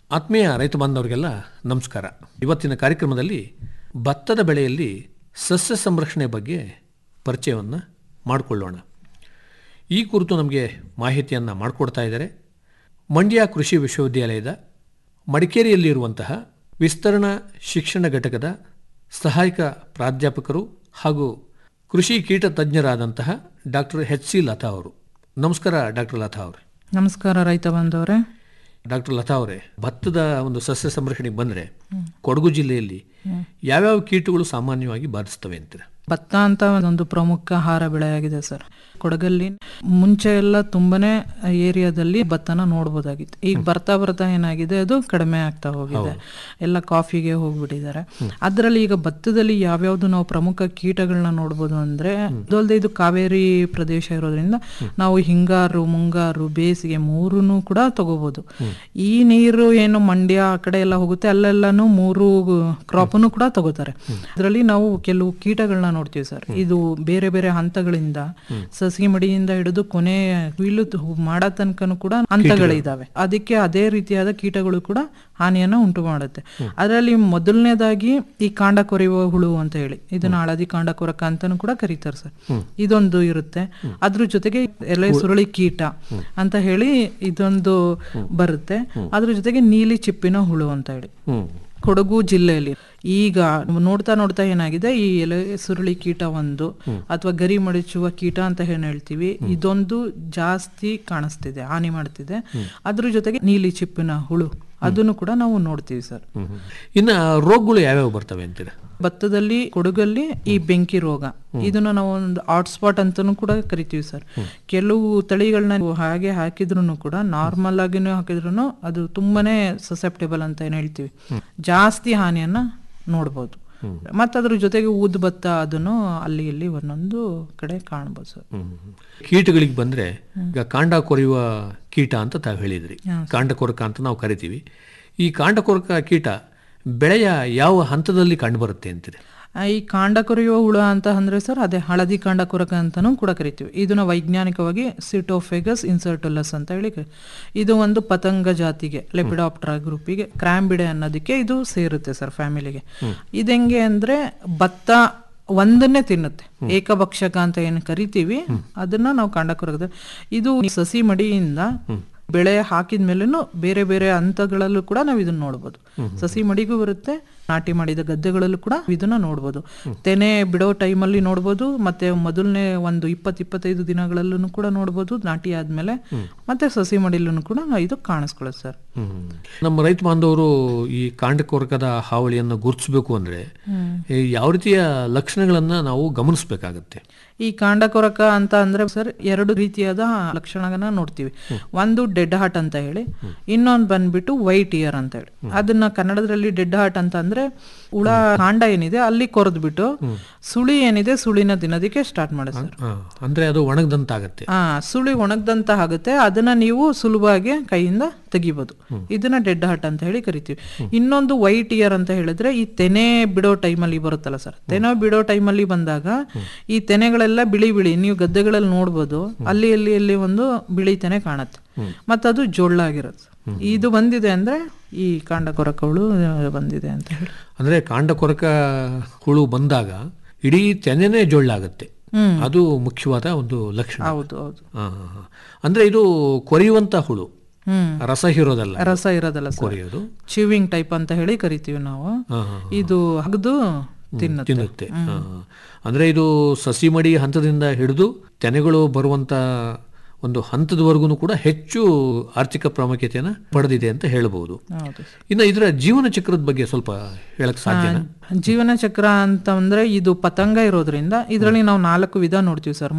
ಆತ್ಮೀಯ ರೈತ ಬಾಂಧವರಿಗೆಲ್ಲ ನಮಸ್ಕಾರ ಇವತ್ತಿನ ಕಾರ್ಯಕ್ರಮದಲ್ಲಿ ಭತ್ತದ ಬೆಳೆಯಲ್ಲಿ ಸಸ್ಯ ಸಂರಕ್ಷಣೆ ಬಗ್ಗೆ ಪರಿಚಯವನ್ನು ಮಾಡಿಕೊಳ್ಳೋಣ ಈ ಕುರಿತು ನಮಗೆ ಮಾಹಿತಿಯನ್ನು ಮಾಡಿಕೊಡ್ತಾ ಇದ್ದಾರೆ ಮಂಡ್ಯ ಕೃಷಿ ವಿಶ್ವವಿದ್ಯಾಲಯದ ಮಡಿಕೇರಿಯಲ್ಲಿರುವಂತಹ ವಿಸ್ತರಣಾ ಶಿಕ್ಷಣ ಘಟಕದ ಸಹಾಯಕ ಪ್ರಾಧ್ಯಾಪಕರು ಹಾಗೂ ಕೃಷಿ ಕೀಟ ತಜ್ಞರಾದಂತಹ ಡಾಕ್ಟರ್ ಎಚ್ ಸಿ ಲತಾ ಅವರು ನಮಸ್ಕಾರ ಡಾಕ್ಟರ್ ಲತಾ ಅವರೇ ನಮಸ್ಕಾರ ರೈತ ಬಂದವರೇ ಡಾಕ್ಟರ್ ಲತಾ ಅವರೇ ಭತ್ತದ ಒಂದು ಸಸ್ಯ ಸಂರಕ್ಷಣೆಗೆ ಬಂದರೆ ಕೊಡಗು ಜಿಲ್ಲೆಯಲ್ಲಿ ಯಾವ್ಯಾವ ಕೀಟಗಳು ಸಾಮಾನ್ಯವಾಗಿ ಬಾಧಿಸ್ತವೆ ಅಂತೀರ ಭತ್ತ ಅಂತ ಒಂದು ಪ್ರಮುಖ ಆಹಾರ ಬೆಳೆಯಾಗಿದೆ ಸರ್ ಕೊಡಗಲ್ಲಿ ಮುಂಚೆ ಎಲ್ಲ ತುಂಬಾನೇ ಏರಿಯಾದಲ್ಲಿ ಭತ್ತನ ನೋಡ್ಬೋದಾಗಿತ್ತು ಈಗ ಬರ್ತಾ ಬರ್ತಾ ಏನಾಗಿದೆ ಅದು ಕಡಿಮೆ ಆಗ್ತಾ ಹೋಗಿದೆ ಎಲ್ಲ ಕಾಫಿಗೆ ಹೋಗ್ಬಿಟ್ಟಿದ್ದಾರೆ ಅದರಲ್ಲಿ ಈಗ ಭತ್ತದಲ್ಲಿ ಯಾವ್ಯಾವ್ದು ನಾವು ಪ್ರಮುಖ ಕೀಟಗಳನ್ನ ನೋಡ್ಬೋದು ಅಂದ್ರೆ ಅದಲ್ದೆ ಇದು ಕಾವೇರಿ ಪ್ರದೇಶ ಇರೋದ್ರಿಂದ ನಾವು ಹಿಂಗಾರು ಮುಂಗಾರು ಬೇಸಿಗೆ ಮೂರನ್ನು ಕೂಡ ತಗೋಬಹುದು ಈ ನೀರು ಏನು ಮಂಡ್ಯ ಆ ಕಡೆ ಎಲ್ಲ ಹೋಗುತ್ತೆ ಅಲ್ಲೆಲ್ಲಾನು ಮೂರು ಕ್ರಾಪನ್ನು ಕೂಡ ತಗೋತಾರೆ ಅದರಲ್ಲಿ ನಾವು ಕೆಲವು ಕೀಟಗಳನ್ನ ನೋಡ್ತೀವಿ ಸರ್ ಇದು ಬೇರೆ ಬೇರೆ ಹಂತಗಳಿಂದ ಸಸಿ ಮಡಿಯಿಂದ ಹಿಡಿದು ಕೊನೆ ಹುಯ್ಲು ಮಾಡೋ ತನಕನೂ ಕೂಡ ಹಂತಗಳಿದಾವೆ ಅದಕ್ಕೆ ಅದೇ ರೀತಿಯಾದ ಕೀಟಗಳು ಕೂಡ ಹಾನಿಯನ್ನ ಉಂಟು ಮಾಡುತ್ತೆ ಅದರಲ್ಲಿ ಮೊದಲನೇದಾಗಿ ಈ ಕಾಂಡ ಕೊರೆಯುವ ಹುಳು ಅಂತ ಹೇಳಿ ಇದನ್ನ ಹಳದಿ ಕಾಂಡ ಕೊರಕ ಅಂತಾನು ಕೂಡ ಕರೀತಾರೆ ಸರ್ ಇದೊಂದು ಇರುತ್ತೆ ಅದ್ರ ಜೊತೆಗೆ ಎಲೆ ಸುರಳಿ ಕೀಟ ಅಂತ ಹೇಳಿ ಇದೊಂದು ಬರುತ್ತೆ ಅದ್ರ ಜೊತೆಗೆ ನೀಲಿ ಚಿಪ್ಪಿನ ಹುಳು ಅಂತ ಹೇಳಿ ಕೊಡಗು ಜಿಲ್ಲೆಯಲ್ಲಿ ಈಗ ನೋಡ್ತಾ ನೋಡ್ತಾ ಏನಾಗಿದೆ ಈ ಎಲೆ ಸುರುಳಿ ಕೀಟ ಒಂದು ಅಥವಾ ಗರಿ ಮಡಿಚುವ ಕೀಟ ಅಂತ ಏನ್ ಹೇಳ್ತೀವಿ ಇದೊಂದು ಜಾಸ್ತಿ ಕಾಣಿಸ್ತಿದೆ ಹಾನಿ ಮಾಡ್ತಿದೆ ಅದ್ರ ಜೊತೆಗೆ ನೀಲಿ ಚಿಪ್ಪಿನ ಹುಳು ಅದನ್ನು ಕೂಡ ನಾವು ನೋಡ್ತೀವಿ ಸರ್ ಇನ್ನು ರೋಗಗಳು ಯಾವ್ಯಾವ ಬರ್ತವೆ ಅಂತೀರ ಭತ್ತದಲ್ಲಿ ಕೊಡಗಲ್ಲಿ ಈ ಬೆಂಕಿ ರೋಗ ಇದನ್ನ ನಾವು ಒಂದು ಹಾಟ್ಸ್ಪಾಟ್ ಅಂತಾನೂ ಕೂಡ ಕರಿತೀವಿ ಸರ್ ಕೆಲವು ತಳಿಗಳನ್ನ ನೀವು ಹಾಗೆ ಹಾಕಿದ್ರು ಕೂಡ ನಾರ್ಮಲ್ ಆಗಿನೂ ಹಾಕಿದ್ರು ಅದು ತುಂಬಾನೇ ಸಸೆಪ್ಟೇಬಲ್ ಅಂತ ಏನ್ ಹೇಳ್ತೀವಿ ಜಾಸ್ತಿ ಹಾನಿಯನ್ನ ನೋಡ್ಬೋದು ಮತ್ತೆ ಅದ್ರ ಜೊತೆಗೆ ಊದ್ ಭತ್ತ ಅದನ್ನು ಅಲ್ಲಿ ಇಲ್ಲಿ ಒಂದೊಂದು ಕಡೆ ಕಾಣ್ಬೋದು ಸರ್ ಕೀಟಗಳಿಗೆ ಬಂದರೆ ಈಗ ಕಾಂಡ ಕೊರೆಯುವ ಕೀಟ ಅಂತ ತಾವು ಹೇಳಿದ್ರಿ ಕಾಂಡ ಕೊರಕ ಅಂತ ನಾವು ಕರಿತೀವಿ ಈ ಕಾಂಡ ಕೊರಕ ಕೀಟ ಬೆಳೆಯ ಯಾವ ಹಂತದಲ್ಲಿ ಕಂಡುಬರುತ್ತೆ ಅಂತೀರಿ ಆ, ಈ ಕಾಂಡ ಕೊರೆಯುವ ಹುಳ ಅಂತ ಅಂದ್ರೆ ಸರ್ ಅದೇ ಹಳದಿ ಕಾಂಡ ಕೊರಕ ಅಂತಾನೂ ಕೂಡ ಕರಿತೀವಿ ಇದನ್ನ ವೈಜ್ಞಾನಿಕವಾಗಿ ಸಿಟೋಫೆಗಸ್ ಇನ್ಸರ್ಟುಲಸ್ ಅಂತ ಹೇಳಿ ಕರಿ- ಇದು ಒಂದು ಪತಂಗ ಜಾತಿಗೆ ಲೆಪಿಡಾಪ್ಟರ ಗ್ರೂಪಿಗೆ ಕ್ರಾಂಬಿಡೆ ಅನ್ನೋದಕ್ಕೆ ಇದು ಸೇರುತ್ತೆ ಸರ್ ಫ್ಯಾಮಿಲಿಗೆ ಇದೆಂಗೆ ಅಂದ್ರೆ ಭತ್ತ ಒಂದನ್ನೇ ತಿನ್ನುತ್ತೆ ಏಕಭಕ್ಷಕ ಅಂತ ಏನು ಕರಿತೀವಿ ಅದನ್ನ ನಾವು ಕಾಂಡ ಕೊರಕದ ಇದು ಸಸಿ ಮಡಿಯಿಂದ ಬೆಳೆ ಹಾಕಿದ ಮೇಲೂ ಬೇರೆ ಬೇರೆ ಹಂತಗಳಲ್ಲೂ ಕೂಡ ನಾವು ಇದನ್ನ ನೋಡ್ಬೋದು ಸಸಿ ಮಡಿಗೂ ಬರುತ್ತೆ ನಾಟಿ ಮಾಡಿದ ಗದ್ದೆಗಳಲ್ಲೂ ಕೂಡ ಇದನ್ನ ನೋಡ್ಬೋದು ತೆನೆ ಬಿಡೋ ಟೈಮಲ್ಲಿ ನೋಡ್ಬೋದು ಮತ್ತೆ ಮೊದಲನೇ ಒಂದು ಇಪ್ಪತ್ ಇಪ್ಪತ್ತೈದು ದಿನಗಳಲ್ಲೂ ಕೂಡ ನೋಡ್ಬೋದು ನಾಟಿ ಆದ್ಮೇಲೆ ಮತ್ತೆ ಸಸಿ ಮಡಿಲೂ ಕೂಡ ಇದು ಕಾಣಿಸ್ಕೊಳ್ಳುತ್ತೆ ಸರ್ ನಮ್ಮ ರೈತ ಬಾಂಧವರು ಈ ಕಾಂಡ ಕೊರಕದ ಹಾವಳಿಯನ್ನು ಗುರುತಿಸಬೇಕು ಅಂದರೆ ಯಾವ ರೀತಿಯ ಲಕ್ಷಣಗಳನ್ನು ನಾವು ಗಮನಿಸಬೇಕಾಗತ್ತೆ ಈ ಕಾಂಡ ಕೊರಕ ಅಂತ ಅಂದ್ರೆ ಸರ್ ಎರಡು ರೀತಿಯಾದ ಲಕ್ಷಣಗಳನ್ನ ನೋಡ್ತೀವಿ ಒಂದು ಡೆಡ್ ಹಾರ್ಟ್ ಅಂತ ಹೇಳಿ ಇನ್ನೊಂದು ಬಂದ್ಬಿಟ್ಟು ವೈಟ್ ಇಯರ್ ಅಂತ ಹೇಳಿ ಅದನ್ನ ಕನ್ನಡದಲ್ಲಿ ಡೆಡ್ ಹಾರ್ಟ್ ಅಂತ ಅಂದ್ರೆ ಹುಳ ಕಾಂಡ ಏನಿದೆ ಅಲ್ಲಿ ಕೊರೆದ್ಬಿಟ್ಟು ಸುಳಿ ಏನಿದೆ ಸುಳಿನ ದಿನದಕ್ಕೆ ಸ್ಟಾರ್ಟ್ ಮಾಡಿ ಸರ್ ಆ, ಅಂದ್ರೆ ಅದು ಒಣಗದಂತಾಗತ್ತೆ ಆ ಸುಳಿ ಒಣಗ್ದಂತ ಆಗುತ್ತೆ ಅದನ್ನ ನೀವು ಸುಲಭವಾಗಿ ಕೈಯಿಂದ ತೆಗಿಬೋದು ಇದನ್ನ ಡೆಡ್ ಹಾರ್ಟ್ ಅಂತ ಹೇಳಿ ಕರಿತೀವಿ ಇನ್ನೊಂದು ವೈಟ್ ಇಯರ್ ಅಂತ ಹೇಳಿದ್ರೆ ಈ ತೆನೆ ಬಿಡೋ ಟೈಮಲ್ಲಿ ಬರುತ್ತಲ್ಲ ಸರ್ ತೆನೆ ಬಿಡೋ ಟೈಮಲ್ಲಿ ಬಂದಾಗ ಈ ತೆನೆಗಳೆಲ್ಲ ಬಿಳಿ ಬಿಳಿ ನೀವು ಗದ್ದೆಗಳಲ್ಲಿ ನೋಡ್ಬೋದು ಅಲ್ಲಿ ಅಲ್ಲಿ ಅಲ್ಲಿ ಒಂದು ಬಿಳಿ ತೆನೆ ಕಾಣುತ್ತೆ ಮತ್ತದು ಜೊಳ್ಳಾಗಿರುತ್ತೆ ಇದು ಬಂದಿದೆ ಅಂದ್ರೆ ಈ ಕಾಂಡ ಕೊರಕಗಳು ಬಂದಿದೆ ಅಂತ ಹೇಳಿ ಅಂದ್ರೆ ಕಾಂಡ ಕೊರಕ ಹುಳು ಬಂದಾಗ ಇಡೀ ತೆನೆನೇ ಜೊಳ್ಳಾಗತ್ತೆ ಅದು ಮುಖ್ಯವಾದ ಒಂದು ಲಕ್ಷಣ ಹೌದು ಹೌದು ಆ, ಆ, ಆ. ಅಂದ್ರೆ ಇದು ಕೊರೆಯುವಂತ ಹುಳು ಹ್ಮ್ ರಸ ಹೀರೋದಲ್ಲ ರಸ ಇರೋದಲ್ಲ ಸರ್ ಕೊರೆಯೋದು ಚಿವಿಂಗ್ ಟೈಪ್ ಅಂತ ಹೇಳಿ ಕರಿತೀವಿ ನಾವು ಆ, ಆ, ಇದು ಹಗ್ದು ತಿನ್ನುತ್ತೆ ತಿನ್ನುತ್ತೆ ಆ, ಆ. ಅಂದ್ರೆ ಇದು ಸಸಿ ಮಡಿ ಹಂತದಿಂದ ಹಿಡಿದು ತೆನೆಗಳು ಬರುವಂತ ಒಂದು ಹಂತದವರೆಗೂ ಕೂಡ ಹೆಚ್ಚು ಆರ್ಥಿಕ ಪ್ರಾಮುಖ್ಯತೆಯನ್ನು ಪಡೆದಿದೆ ಅಂತ ಹೇಳಬಹುದು ಹೌದು ಇನ್ನು ಇದರ ಜೀವನ ಚಕ್ರದ ಬಗ್ಗೆ ಸ್ವಲ್ಪ ಹೇಳಕ್ ಸಾಧ್ಯನಾ ಜೀವನ ಚಕ್ರ ಅಂತ ಅಂದ್ರೆ ಇದು ಪತಂಗ ಇರೋದ್ರಿಂದ ಇದರಲ್ಲಿ ನಾವು ನಾಲ್ಕು ವಿಧ ನೋಡ್ತೀವಿ ಸರ್